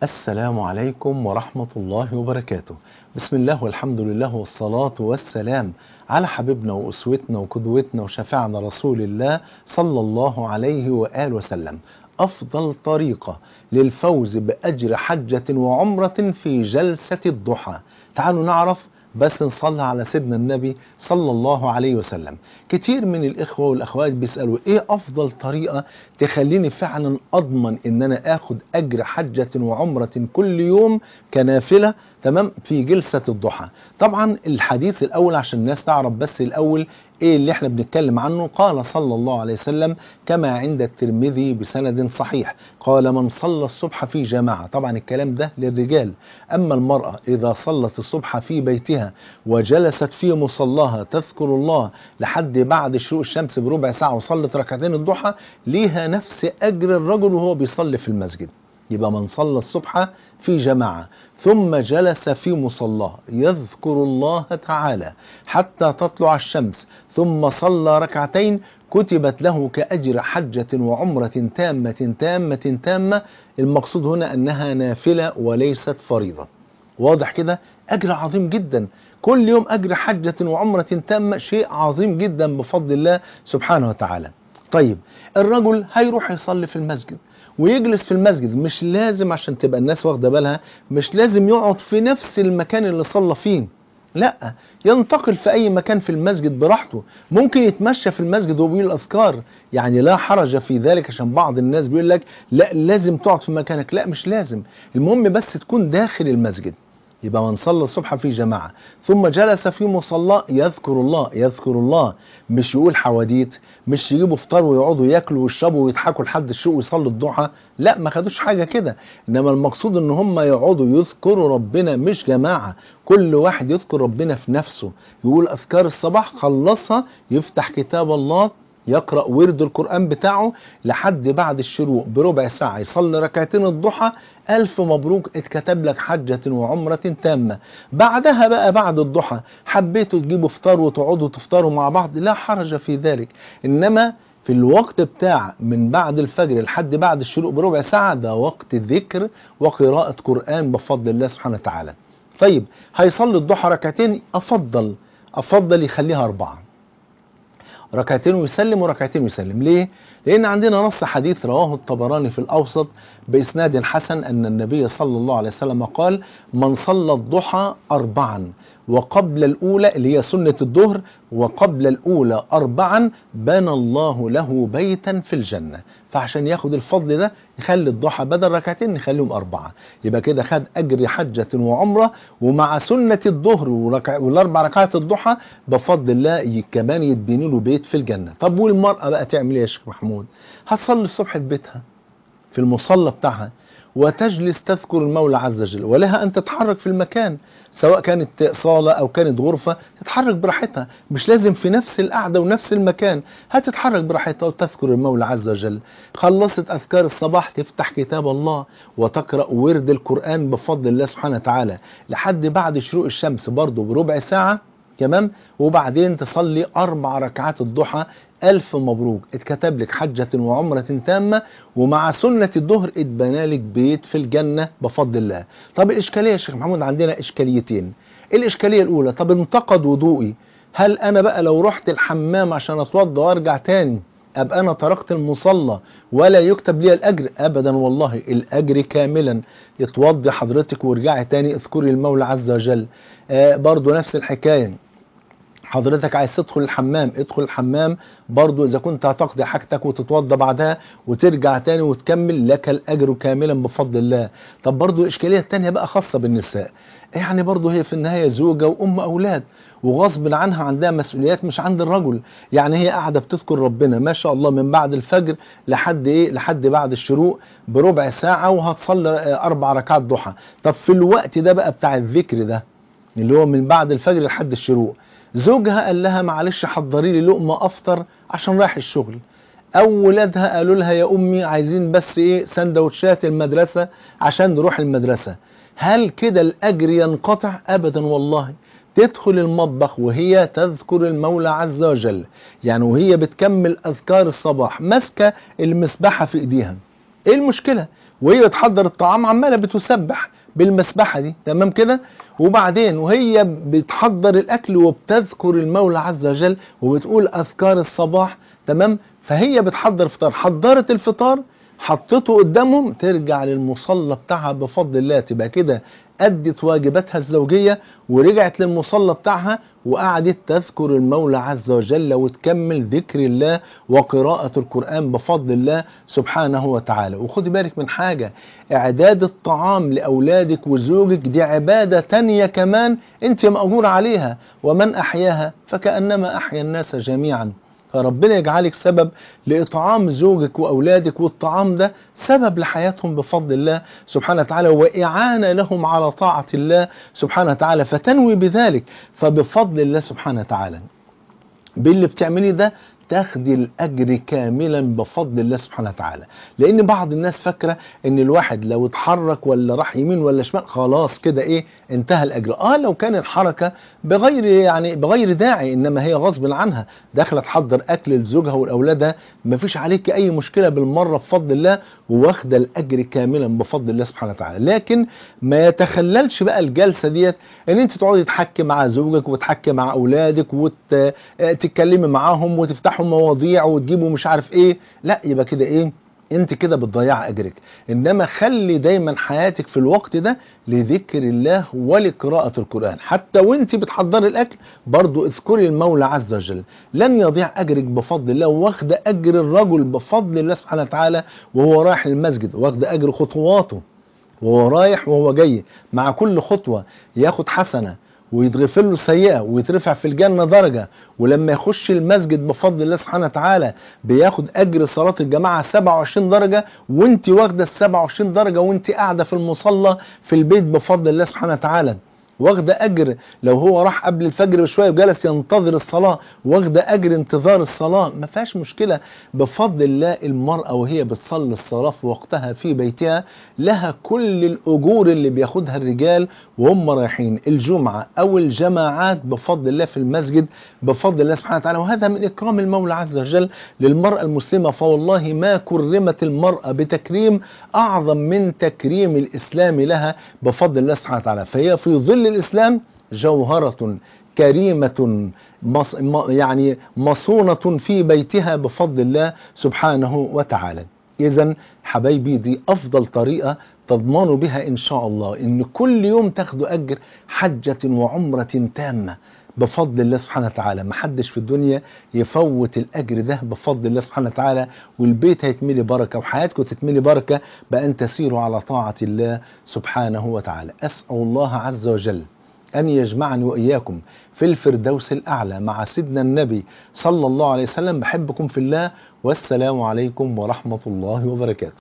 السلام عليكم ورحمة الله وبركاته بسم الله والحمد لله والصلاة والسلام على حبيبنا وأسوتنا وقدوتنا وشفيعنا رسول الله صلى الله عليه وآله وسلم أفضل طريقة للفوز بأجر حجة وعمرة في جلسة الضحى تعالوا نعرف بس نصلي على سيدنا النبي صلى الله عليه وسلم كتير من الإخوة والأخوات بيسألوا إيه أفضل طريقة تخليني فعلا أضمن إن أنا آخد أجر حجة وعمرة كل يوم كنافلة تمام في جلسة الضحى طبعا الحديث الأول عشان الناس تعرف بس الأول ايه اللي احنا بنتكلم عنه قال صلى الله عليه وسلم كما عند الترمذي بسند صحيح قال من صلى الصبح في جماعة طبعا الكلام ده للرجال اما المرأة اذا صلت الصبح في بيتها وجلست في مصلاها تذكر الله لحد بعد شروق الشمس بربع ساعة وصلت ركعتين الضحى ليها نفس اجر الرجل وهو بيصلي في المسجد يبقى من صلى الصبح في جماعة ثم جلس في مصلاه يذكر الله تعالى حتى تطلع الشمس ثم صلى ركعتين كتبت له كأجر حجة وعمرة تامة تامة تامة المقصود هنا أنها نافلة وليست فريضة واضح كده أجر عظيم جدا كل يوم أجر حجة وعمرة تامة شيء عظيم جدا بفضل الله سبحانه وتعالى طيب الرجل هيروح يصلي في المسجد ويجلس في المسجد مش لازم عشان تبقى الناس واخده بالها مش لازم يقعد في نفس المكان اللي صلى فيه لا ينتقل في اي مكان في المسجد براحته ممكن يتمشى في المسجد وهو بيقول الاذكار يعني لا حرج في ذلك عشان بعض الناس بيقول لك لا لازم تقعد في مكانك لا مش لازم المهم بس تكون داخل المسجد يبقى من صلى الصبح في جماعة ثم جلس في مصلى يذكر الله يذكر الله مش يقول حواديت مش يجيبوا فطار ويقعدوا ياكلوا ويشربوا ويضحكوا لحد الشروق ويصلوا الضحى لا ما خدوش حاجة كده انما المقصود ان هم يقعدوا يذكروا ربنا مش جماعة كل واحد يذكر ربنا في نفسه يقول اذكار الصباح خلصها يفتح كتاب الله يقرأ ورد القرآن بتاعه لحد بعد الشروق بربع ساعة يصلي ركعتين الضحى ألف مبروك اتكتب لك حجة وعمرة تامة بعدها بقى بعد الضحى حبيتوا تجيبوا فطار وتقعدوا تفطروا مع بعض لا حرج في ذلك إنما في الوقت بتاع من بعد الفجر لحد بعد الشروق بربع ساعة ده وقت ذكر وقراءة قرآن بفضل الله سبحانه وتعالى طيب هيصلي الضحى ركعتين أفضل أفضل يخليها أربعة ركعتين ويسلم وركعتين ويسلم ليه؟ لأن عندنا نص حديث رواه الطبراني في الأوسط بإسناد حسن أن النبي صلى الله عليه وسلم قال من صلى الضحى أربعا وقبل الأولى اللي هي سنة الظهر وقبل الأولى أربعا بنى الله له بيتا في الجنة فعشان ياخد الفضل ده يخلي الضحى بدل ركعتين نخليهم أربعة يبقى كده خد أجر حجة وعمرة ومع سنة الظهر وركع والأربع ركعات الضحى بفضل الله كمان يتبني له بيت في الجنة طب والمرأة بقى تعمل ايه يا شيخ محمود هتصلي الصبح في بيتها في المصلى بتاعها وتجلس تذكر المولى عز وجل ولها أن تتحرك في المكان سواء كانت صالة أو كانت غرفة تتحرك براحتها مش لازم في نفس القعدة ونفس المكان هتتحرك براحتها وتذكر المولى عز وجل خلصت أذكار الصباح تفتح كتاب الله وتقرأ ورد القرآن بفضل الله سبحانه وتعالى لحد بعد شروق الشمس برضه بربع ساعة تمام وبعدين تصلي أربع ركعات الضحى ألف مبروك اتكتب لك حجة وعمرة تامة ومع سنة الظهر اتبنى لك بيت في الجنة بفضل الله طب الإشكالية يا شيخ محمود عندنا إشكاليتين الإشكالية الأولى طب انتقد وضوئي هل أنا بقى لو رحت الحمام عشان أتوضى وأرجع تاني أبقى أنا تركت المصلى ولا يكتب لي الأجر أبدا والله الأجر كاملا يتوضي حضرتك وارجعي تاني اذكري المولى عز وجل آه برضو نفس الحكاية حضرتك عايز تدخل الحمام ادخل الحمام برضو اذا كنت هتقضي حاجتك وتتوضى بعدها وترجع تاني وتكمل لك الاجر كاملا بفضل الله طب برضو الاشكاليه الثانيه بقى خاصه بالنساء يعني برضو هي في النهايه زوجه وام اولاد وغصب عنها عندها مسؤوليات مش عند الرجل يعني هي قاعده بتذكر ربنا ما شاء الله من بعد الفجر لحد ايه لحد بعد الشروق بربع ساعه وهتصلي اربع ركعات ضحى طب في الوقت ده بقى بتاع الذكر ده اللي هو من بعد الفجر لحد الشروق زوجها قال لها معلش حضري لي لقمه افطر عشان رايح الشغل او ولادها قالوا لها يا امي عايزين بس ايه سندوتشات المدرسه عشان نروح المدرسه هل كده الاجر ينقطع ابدا والله تدخل المطبخ وهي تذكر المولى عز وجل يعني وهي بتكمل اذكار الصباح ماسكه المسبحه في ايديها ايه المشكله وهي بتحضر الطعام عماله بتسبح بالمسبحه دي تمام كده وبعدين وهي بتحضر الاكل وبتذكر المولى عز وجل وبتقول اذكار الصباح تمام فهي بتحضر فطار حضرت الفطار حطته قدامهم ترجع للمصلى بتاعها بفضل الله تبقى كده أدت واجباتها الزوجية ورجعت للمصلى بتاعها وقعدت تذكر المولى عز وجل وتكمل ذكر الله وقراءة القرآن بفضل الله سبحانه وتعالى وخدي بالك من حاجة إعداد الطعام لأولادك وزوجك دي عبادة تانية كمان أنت مأجور عليها ومن أحياها فكأنما أحيا الناس جميعا فربنا يجعلك سبب لإطعام زوجك وأولادك والطعام ده سبب لحياتهم بفضل الله سبحانه وتعالى وإعانة لهم على طاعة الله سبحانه وتعالى فتنوي بذلك فبفضل الله سبحانه وتعالى باللي بتعمليه ده تاخدي الاجر كاملا بفضل الله سبحانه وتعالى لان بعض الناس فاكره ان الواحد لو اتحرك ولا راح يمين ولا شمال خلاص كده ايه انتهى الاجر اه لو كان الحركه بغير يعني بغير داعي انما هي غصب عنها داخله تحضر اكل لزوجها ولاولادها مفيش عليك اي مشكله بالمره بفضل الله واخده الاجر كاملا بفضل الله سبحانه وتعالى لكن ما يتخللش بقى الجلسه ديت ان انت تقعدي تحكي مع زوجك وتحكي مع اولادك وتتكلمي معاهم وتفتحوا مواضيع وتجيبوا مش عارف ايه لا يبقى كده ايه انت كده بتضيع اجرك انما خلي دايما حياتك في الوقت ده لذكر الله ولقراءة القرآن حتى وانت بتحضري الاكل برضو اذكري المولى عز وجل لن يضيع اجرك بفضل الله واخد اجر الرجل بفضل الله سبحانه وتعالى وهو رايح المسجد واخد اجر خطواته وهو رايح وهو جاي مع كل خطوة ياخد حسنة ويتغفر له سيئة ويترفع في الجنة درجة ولما يخش المسجد بفضل الله سبحانه وتعالى بياخد أجر صلاة الجماعة 27 درجة وانت واخدة ال 27 درجة وانت قاعدة في المصلى في البيت بفضل الله سبحانه وتعالى واخدة أجر لو هو راح قبل الفجر بشوية وجلس ينتظر الصلاة واخدة أجر انتظار الصلاة ما فيهاش مشكلة بفضل الله المرأة وهي بتصلي الصلاة في وقتها في بيتها لها كل الأجور اللي بياخدها الرجال وهم رايحين الجمعة أو الجماعات بفضل الله في المسجد بفضل الله سبحانه وتعالى وهذا من إكرام المولى عز وجل للمرأة المسلمة فوالله ما كرمت المرأة بتكريم أعظم من تكريم الإسلام لها بفضل الله سبحانه وتعالى فهي في ظل الإسلام جوهرة كريمة مص يعني مصونة في بيتها بفضل الله سبحانه وتعالى إذا حبايبي دي أفضل طريقة تضمنوا بها إن شاء الله إن كل يوم تاخدوا أجر حجة وعمرة تامة بفضل الله سبحانه وتعالى ما حدش في الدنيا يفوت الأجر ده بفضل الله سبحانه وتعالى والبيت هيتملي بركة وحياتكم تتملي بركة بأن تسيروا على طاعة الله سبحانه وتعالى أسأل الله عز وجل أن يجمعني وإياكم في الفردوس الأعلى مع سيدنا النبي صلى الله عليه وسلم بحبكم في الله والسلام عليكم ورحمة الله وبركاته